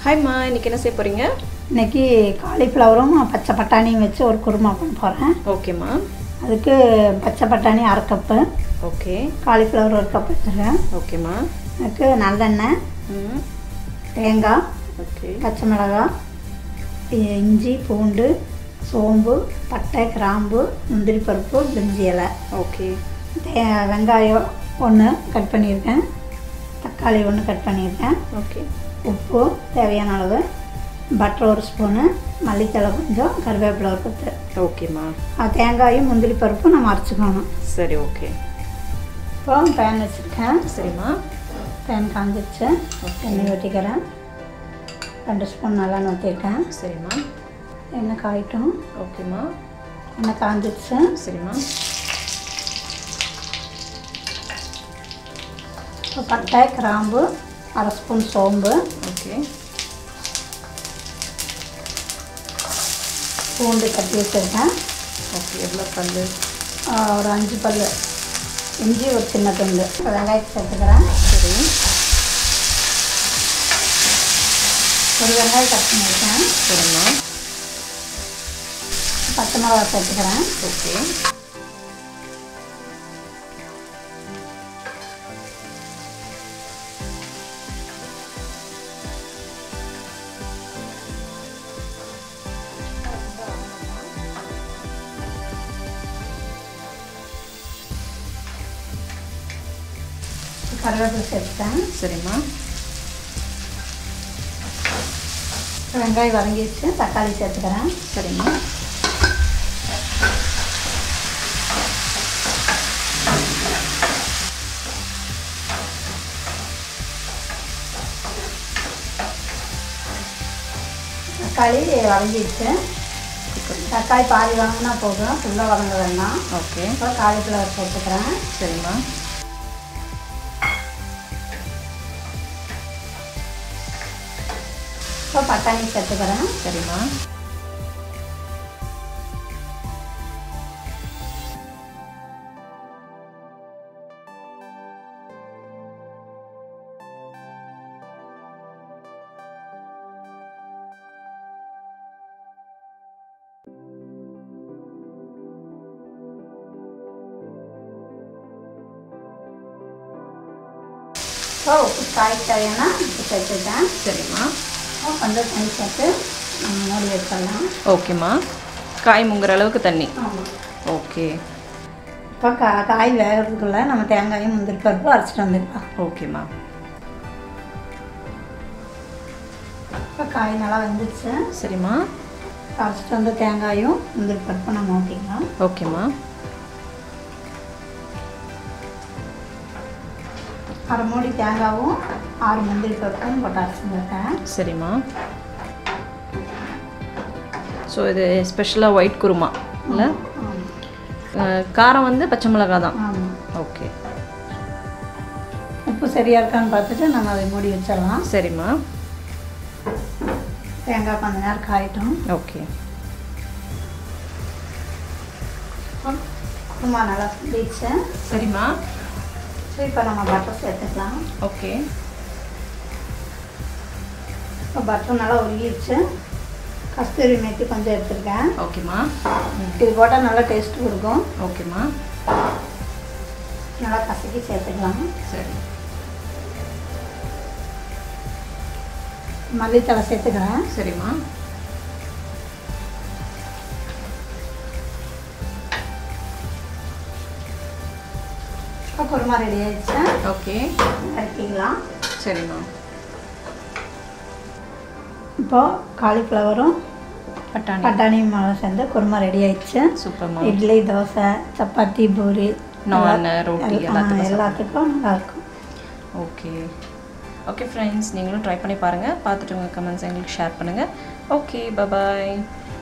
ஹாய்ம்மா இன்னைக்கு என்ன செய்ய போகிறீங்க இன்னைக்கு காலிஃப்ளவரும் பச்சை பட்டாணியும் வச்சு ஒரு குருமா பண்ண போகிறேன் ஓகேம்மா அதுக்கு பச்சை பட்டாணி அரை கப்பு ஓகே காலிஃப்ளவர் ஒரு கப் வச்சுருக்கேன் ஓகேம்மா அதுக்கு நல்லெண்ணெய் ம் தேங்காய் ஓகே பச்சை மிளகாய் இ- இஞ்சி பூண்டு சோம்பு பட்டை கிராம்பு முந்திரி பருப்பு பிரிஞ்சி இலை ஓகே தே வெங்காயம் ஒன்று கட் பண்ணியிருக்கேன் தக்காளி ஒன்று கட் பண்ணியிருக்கேன் ஓகே உப்பு தேவையான அளவு பட்டர் ஒரு ஸ்பூனு மல்லித்தலை கொஞ்சம் கருவேப்பிலை ஒரு பத்து ஓகேம்மா அது தேங்காயும் முந்திரி பருப்பும் நம்ம அரைச்சிக்கணும் சரி ஓகே இப்போ பேன் வச்சுருக்கேன் சரிம்மா பேன் காஞ்சிருச்சு எண்ணெய் ஊற்றிக்கிறேன் ரெண்டு ஸ்பூன் நல்லெண்ணெய் ஊற்றிருக்கேன் சரிம்மா எண்ணெய் காயட்டும் ஓகேம்மா எண்ணெய் காஞ்சிருச்சு சரிம்மா இப்போ பட்டை கிராம்பு அரை ஸ்பூன் சோம்பு ஓகே பூண்டு கட்டி வச்சுருக்கேன் ஓகே எவ்வளோ பல் ஒரு அஞ்சு பல் இஞ்சி ஒரு சின்ன துண்டு இப்போ வெங்காயத்தை சேர்த்துக்கிறேன் சரி ஒரு வெங்காயம் கட் பண்ணியிருக்கேன் சரிம்மா பச்சை மிளகா சேர்த்துக்கிறேன் ஓகே கருவேப்பிலை சேர்த்துட்டேன் சரிம்மா வெங்காயம் வதங்கிடுச்சு தக்காளி சேர்த்துக்கிறேன் சரிம்மா தக்காளி வதங்கிடுச்சு தக்காளி பாதி வதங்கினா போதும் ஃபுல்லாக வதங்க வேண்டாம் ஓகே இப்போ காலிஃப்ளவர் சேர்த்துக்கிறேன் சரிம்மா இப்போ பட்டாணி சேர்த்துக்கிறேன் சரிம்மா இப்போ உப்பு காய்க்கு தேவையான உப்பு சேர்த்துட்டேன் சரிம்மா இப்போ கொஞ்சம் தண்ணி சேர்த்து நம்ம மூடி வச்சிடலாம் ஓகேம்மா காய் முங்குற அளவுக்கு தண்ணி ஆமாம் ஓகே இப்போ கா காய் வேகிறதுக்குள்ளே நம்ம தேங்காயும் முந்திரி பருப்பு அரைச்சிட்டு வந்துடலாம் ஓகேம்மா இப்போ காய் நல்லா வெந்துச்சு சரிம்மா அரைச்சிட்டு வந்த தேங்காயும் முந்திரி பருப்பும் நம்ம ஊற்றிக்கலாம் ஓகேம்மா அரை மூடி தேங்காவும் ஆறு முந்திரி பருப்பும் போட்டு அரைச்சிருக்கேன் சரிம்மா ஸோ இது ஸ்பெஷலாக ஒயிட் குருமா இல்லை அஹ், காரம் வந்து பச்சை மிளகாய் தான் ஆமாம் ஓகே உப்பு சரியாக இருக்கான்னு பார்த்துட்டு நம்ம அதை மூடி வச்சிடலாம் சரிம்மா தேங்காய் கொஞ்ச நேரம் காயட்டும் ஓகே குருமா நல்லா சுண்டிடுச்சு சரிம்மா ஸோ இப்போ நம்ம பட்டர் சேர்த்துக்கலாம் ஓகே இப்போ பட்டர் நல்லா உருகிடுச்சு கஸ்தூரி மேத்தி கொஞ்சம் எடுத்துருக்கேன் ஓகேம்மா இது போட்டால் நல்லா டேஸ்ட் கொடுக்கும் ஓகேம்மா நல்லா கசக்கி சேர்த்துக்கலாம் சரி மல்லித்தலை சேர்த்துக்கிறேன் சரிம்மா இப்போ குருமா ரெடி ஆயிடுச்சு ஓகே இறக்கிக்கலாம் சரிம்மா இப்போ காலிஃப்ளவரும் பட்டாணி பட்டாணியும் மாவு சேர்ந்து குருமா ரெடி ஆயிடுச்சு சூப்பர்மா இட்லி தோசை சப்பாத்தி பூரி நான் ரோட்டி எல்லா- எல்லாத்துக்கும் ஆ, எல்லாத்துக்கும் நல்லாயிருக்கும் ஓகே ஓகே ஃப்ரெண்ட்ஸ் நீங்களும் ட்ரை பண்ணி பாருங்கள் பார்த்துட்டு உங்கள் கமெண்ட்ஸ் எங்களுக்கு ஷேர் பண்ணுங்கள் ஓகே பபாய்